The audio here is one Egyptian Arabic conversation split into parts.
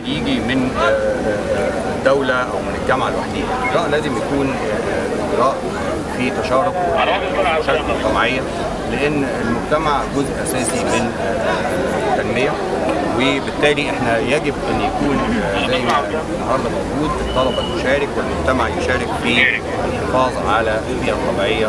يجي من آه، آه، الدوله او من الجامعه لوحدها الاجراء لازم يكون آه، اجراء في تشارك ومشاركه مجتمعيه لان المجتمع جزء اساسي من آه، التنميه وبالتالي احنا يجب ان يكون آه، زي ما النهارده موجود الطلبه تشارك والمجتمع يشارك في الحفاظ على البيئه الطبيعيه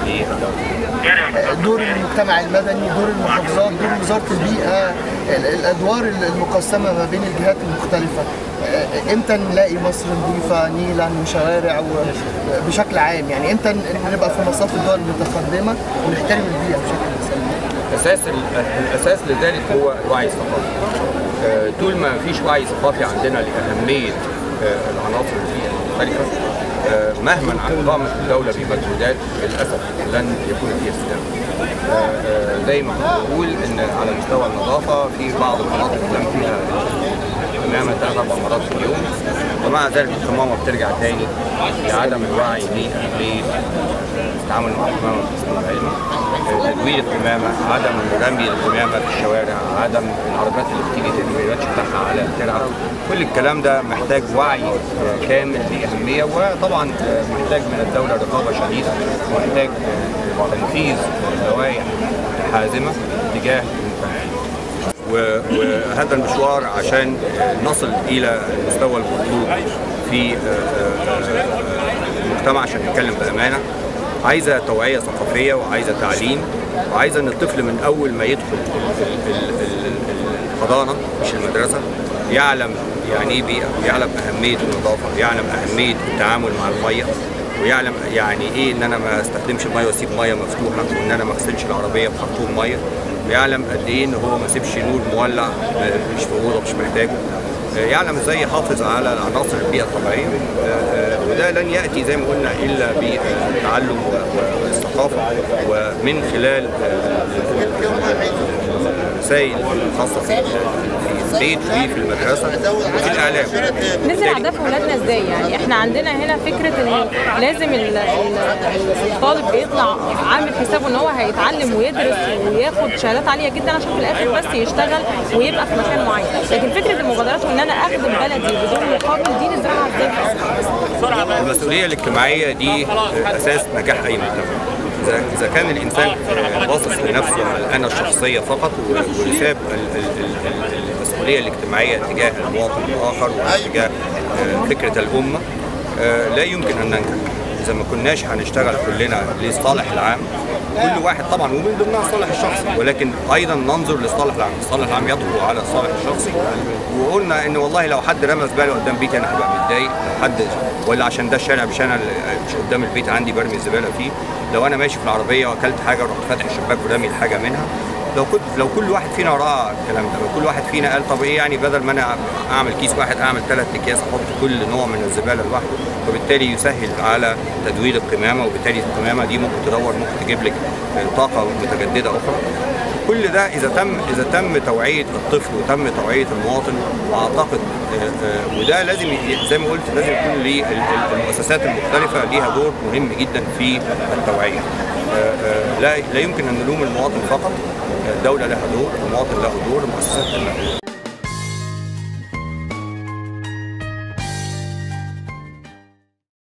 للدوله. دور المجتمع المدني دور المحافظات دور وزاره البيئه ال- الادوار المقسمه ما بين الجهات المختلفه آه، امتى نلاقي مصر نظيفه نيلا وشوارع و- بشكل عام يعني امتى ن- نبقى في مصاف الدول المتقدمه ونحترم البيئه بشكل اساسي اساس ال- الاساس لذلك هو الوعي الثقافي. آه، طول ما فيش وعي ثقافي عندنا لاهميه آه، العناصر البيئيه المختلفه آه، مهما عن قامت الدوله بمجهودات للاسف لن يكون فيها استدامه. آه، آه، زي ما كنت بقول ان على مستوى النظافه في بعض المناطق تم فيها تماما ثلاث اربع مرات في اليوم ومع ذلك القمامه بترجع تاني لعدم الوعي باهميه التعامل مع القمامه في العلمي تدوير القمامه عدم رمي القمامه في الشوارع عدم العربيات اللي بتيجي ترمي الواتش بتاعها على الترعه كل الكلام ده محتاج وعي آه، كامل لاهميه وطبعا آه، محتاج من الدوله رقابه شديده ومحتاج آه، تنفيذ لوائح حازمه تجاه المخالفين و- وهذا المشوار عشان نصل الى المستوى المطلوب في المجتمع عشان نتكلم بامانه عايزه توعيه ثقافيه وعايزه تعليم وعايزه ان الطفل من اول ما يدخل ال- ال- ال- الحضانه مش المدرسه يعلم يعني ايه بيئه يعلم اهميه النظافه يعلم اهميه التعامل مع الميه ويعلم يعني ايه ان انا ما استخدمش الميه واسيب ميه مفتوحه وان انا ما اغسلش العربيه بخرطوم ميه ويعلم قد ايه ان هو ما يسيبش نور مولع آه، مش في اوضه مش محتاجه آه، يعلم ازاي يحافظ على عناصر البيئه الطبيعيه آه، آه، وده لن ياتي زي ما قلنا الا بالتعلم و- و- والثقافه ومن خلال آه، الرسائل الخاصه في في البيت وفي المدرسه وفي الاعلام نزرع ده في ولادنا ازاي يعني احنا عندنا هنا فكره انه لازم ال- ال- الطالب بيطلع عامل حسابه ان هو هيتعلم ويدرس وياخد شهادات عاليه جدا عشان في الاخر بس يشتغل ويبقى في مكان معين لكن فكره المبادرات وان انا اخدم بلدي بدون مقابل دي نزرعها ازاي في أصل؟ المسؤوليه الاجتماعيه دي اساس نجاح اي مجتمع اذا اذا كان الانسان باصص لنفسه على الانا الشخصيه فقط و- وساب ال- ال- ال- ال- المسؤوليه الاجتماعيه تجاه المواطن الاخر وتجاه آه، فكره الامه آه، لا يمكن ان ننجح اذا ما كناش هنشتغل كلنا للصالح العام كل واحد طبعا ومن ضمنها الصالح الشخصي ولكن ايضا ننظر للصالح العام، الصالح العام يطغى على الصالح الشخصي وقلنا ان والله لو حد رمى زباله قدام بيتي انا هبقى متضايق، لو حد ولا عشان ده الشارع مش انا اللي- مش قدام البيت عندي برمي الزباله فيه، لو انا ماشي في العربيه واكلت حاجه ورحت فاتح الشباك ورامي الحاجه منها لو كنت لو كل واحد فينا راى الكلام ده لو كل واحد فينا قال طب ايه يعني بدل ما انا اعمل كيس واحد اعمل ثلاث اكياس احط كل نوع من الزباله لوحده وبالتالي يسهل على تدوير القمامه وبالتالي القمامه دي ممكن تدور ممكن تجيب لك طاقه متجدده اخرى كل ده اذا تم اذا تم توعيه الطفل وتم توعيه المواطن واعتقد آه، آه، وده لازم ي- زي ما قلت لازم يكون للمؤسسات المختلفه ليها دور مهم جدا في التوعيه آه، آه، لا لا يمكن ان نلوم المواطن فقط الدوله لها دور المواطن له دور المؤسسات لها دور